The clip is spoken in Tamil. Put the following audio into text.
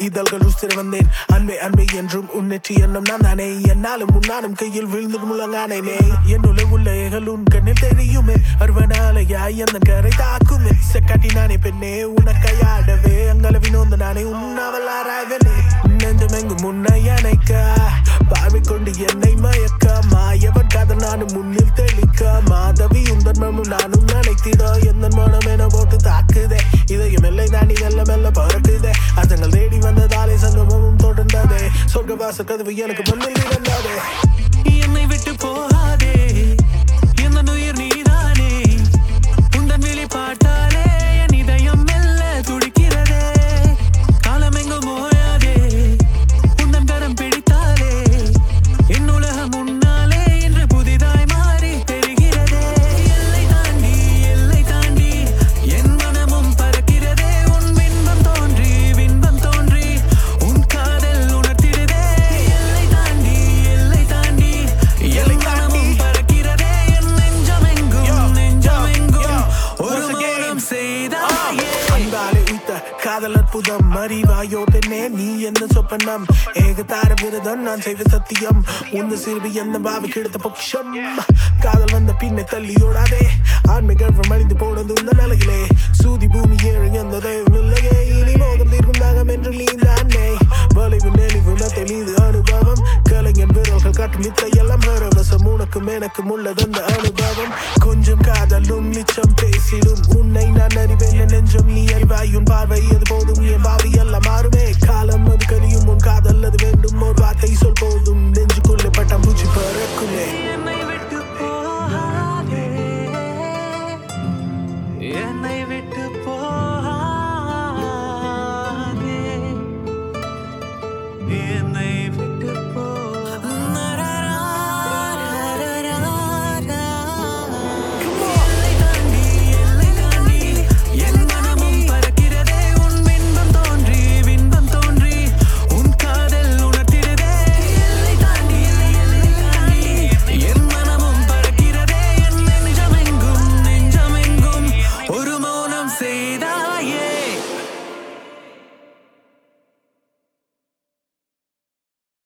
இதழ்கள் உசிர வந்தேன் அன்பே அன்பே என்றும் உன்னெற்றி எண்ணம் நான் தானே என்னாலும் முன்னாலும் கையில் விழுந்து முழங்கானே என்னுள்ள உள்ள ஏகல் உன் கண்ணில் தெரியுமே அருவனாலையா எந்த கரை தாக்குமே செக்காட்டி நானே பெண்ணே உனக்கையாடவே அங்கல வினோந்த நானே உன்னாவல் ஆராய்வனே நெஞ்சமெங்கும் முன்னை அணைக்க பார்வை கொண்டு என்னை மயக்க மாயவன் காதல் நானும் முன்னில் தெளிக்க மாதவி உந்தன் மனமும் நானும் நினைத்திட எந்த மனம் என போட்டு தாக்குதே இதயம் எல்லை தாண்டி மெல்ல மெல்ல பறக்குதே அர்த்தங்கள் தேடி வந்ததாலே சங்கமமும் தொடர்ந்ததே சொர்க்க வாச கதவு எனக்கு முன்னில் இருந்ததே என்னை விட்டு போகாதே எந்த உயிர் நீதானே உந்தன் விழி பார்த்தாலே என் இதயம் மெல்ல துடிக்கிறதே காலமெங்கும் ஓயாதே உந்தன் கரம் பிடித்தாலே என் உலகம் முன்னாலே இன்று புதிதாய் மாறி தெரிகிறதே எல்லை தாண்டி எல்லை தாண்டி என் மனமும் பறக்கிறதே உன் பின்பம் தோன்றி பின்பம் தோன்றி உன் காதல் உணர்த்திடுதே எல்லை தாண்டி எல்லை தாண்டி எல்லை மனமும் பறக்கிறதே என் நெஞ்சமெங்கும் நெஞ்சமெங்கும் ஒரு Once again. மௌனம் செய்தாயே அன்பாலே உய்த்த காதல் அற்புதம் அறிவாயோ பெண்ணே நீ என்ன சொப்பனம் ஏகதார விரதம் நான் செய்த சத்தியம் உந்த சிறுவி என்ன பாவி கிடத்த பொக்கிஷம் காதல் வந்த பின்னை தள்ளியோடாதே ஆண்மை கர்வம் அழிந்து போனது இந்த நிலையிலே சூதி பூமி ஏழு எந்ததே இல்லையே இனி மோகம் தீர்க்கும் தாகம் என்று நீந்தானே வளைவு நெளிவு மெத்தை மீது அனுபவம் கலைஞன் விரல்கள் காட்டும் வித்தை எல்லாம் பரவசம் உனக்கும் எனக்கும் உள்ளது அந்த அனுபவம்